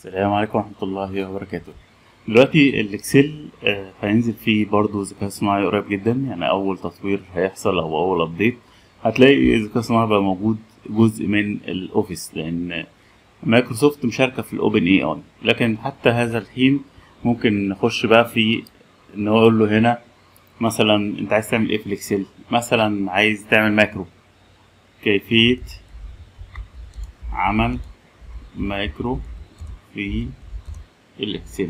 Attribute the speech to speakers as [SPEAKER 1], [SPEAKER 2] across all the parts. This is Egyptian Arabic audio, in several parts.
[SPEAKER 1] السلام عليكم ورحمة الله وبركاته دلوقتي الاكسل آه، هينزل فيه برضه ذكاء صناعي قريب جدا يعني اول تطوير هيحصل او اول ابديت هتلاقي الذكاء الصناعي بقى موجود جزء من الاوفيس لان مايكروسوفت مشاركة في الاوبن اي اي لكن حتى هذا الحين ممكن نخش بقى في نقول له هنا مثلا انت عايز تعمل ايه في الاكسل مثلا عايز تعمل ماكرو كيفية عمل مايكرو في الاكسل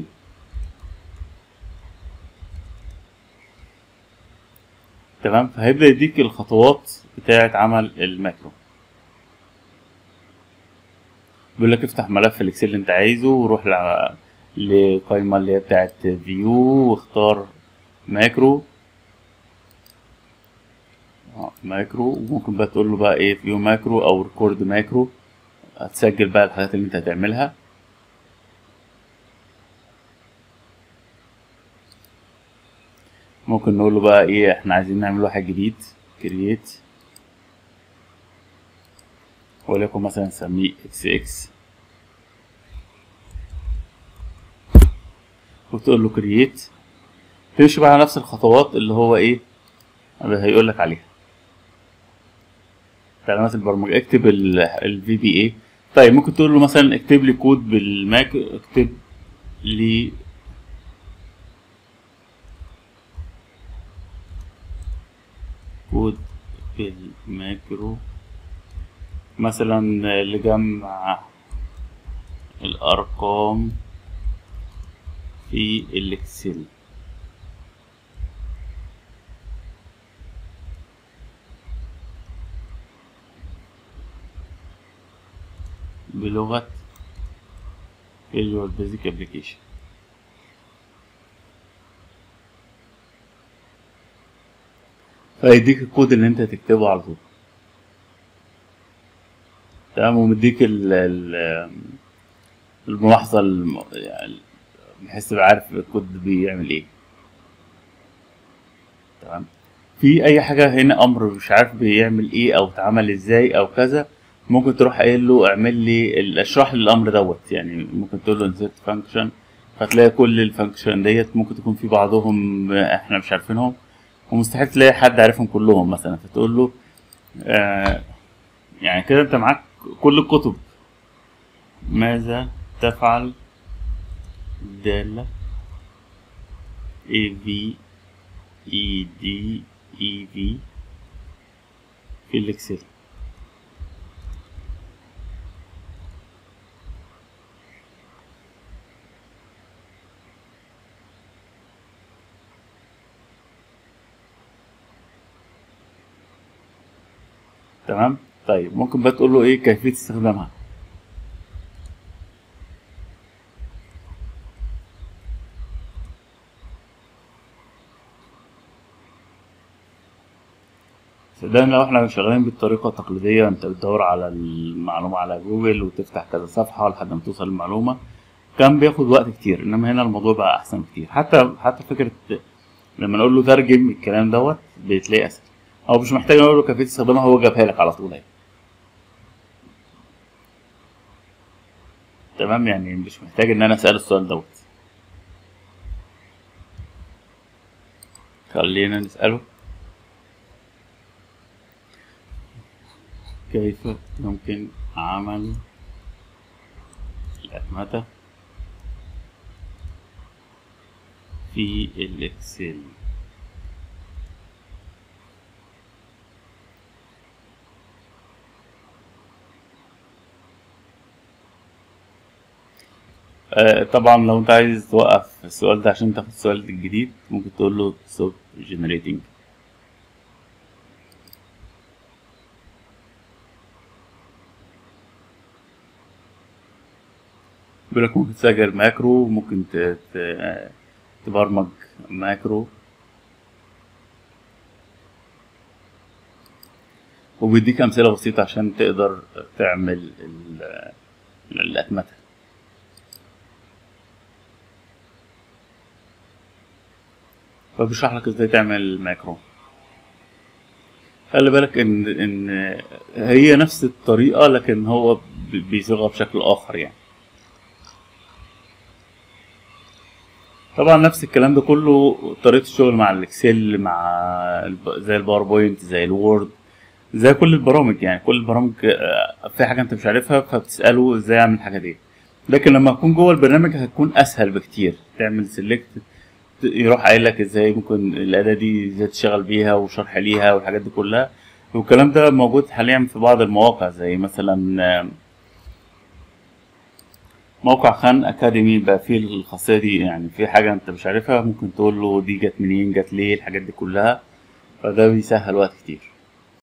[SPEAKER 1] تمام فهيبدأ يديك الخطوات بتاعة عمل الماكرو بيقول لك افتح ملف الاكسل اللي انت عايزه وروح لع- لقائمة اللي هي بتاعة فيو واختار ماكرو آه، ماكرو وممكن بقى تقول له بقى ايه فيو ماكرو او ريكورد ماكرو هتسجل بقى الحاجات اللي انت هتعملها ممكن نقول له بقى ايه احنا عايزين نعمل واحد جديد كرييت وليكن مثلا نسميه اكس اكس وتقول له كرييت تمشي بقى على نفس الخطوات اللي هو ايه اللي هيقول لك عليها تعليمات البرمجة اكتب الفي بي اي طيب ممكن تقول له مثلا اكتب لي كود بالماك اكتب لي كود بالماكرو مثلا لجمع الأرقام في الإكسل بلغة Visual Basic Application فيديك الكود اللي انت تكتبه على طول تمام ومديك ال ال الملاحظة الم... يعني بحيث تبقى عارف الكود بيعمل ايه تمام في اي حاجة هنا امر مش عارف بيعمل ايه او اتعمل ازاي او كذا ممكن تروح قايل له اعمل لي ال- اشرح لي الامر دوت يعني ممكن تقول له insert function فتلاقي كل الفانكشن ديت ممكن تكون في بعضهم احنا مش عارفينهم ومستحيل تلاقي حد عارفهم كلهم مثلا فتقول له آه يعني كده انت معاك كل الكتب ماذا تفعل دالة A V E D E V في الإكسل تمام طيب ممكن بقى تقول له ايه كيفية استخدامها صدقني لو احنا شغالين بالطريقة التقليدية انت بتدور على المعلومة على جوجل وتفتح كذا صفحة لحد ما توصل للمعلومة كان بياخد وقت كتير انما هنا الموضوع بقى احسن كتير حتى حتى فكرة لما نقول له ترجم الكلام دوت بتلاقيه اسهل هو مش محتاج نقول له كيفية استخدامها هو جابها لك على طول اهي تمام يعني مش محتاج ان انا اسأل السؤال دوت خلينا نسأله كيف يمكن عمل الأتمتة في الإكسل آه، طبعا لو انت عايز توقف السؤال ده عشان تاخد السؤال الجديد ممكن تقول له stop generating بيقول لك ممكن تسجل ماكرو ممكن ت- ت- آه، تبرمج ماكرو وبيديك أمثلة بسيطة عشان تقدر تعمل ال- الأتمتة فبيشرح لك ازاي تعمل ماكرو خلي بالك ان ان هي نفس الطريقه لكن هو بي- بيصيغها بشكل اخر يعني طبعا نفس الكلام ده كله طريقة الشغل مع الاكسل مع الب- زي الباوربوينت زي الوورد زي كل البرامج يعني كل البرامج آه، في حاجة انت مش عارفها فبتسأله ازاي اعمل الحاجة دي لكن لما تكون جوه البرنامج هتكون اسهل بكتير تعمل سيلكت يروح قايل لك ازاي ممكن الاداة دي ازاي تشتغل بيها وشرح ليها والحاجات دي كلها والكلام ده موجود حاليا في بعض المواقع زي مثلا آه، موقع خان اكاديمي بقى فيه الخاصيه دي يعني في حاجه انت مش عارفها ممكن تقول له دي جت منين جت ليه الحاجات دي كلها فده بيسهل وقت كتير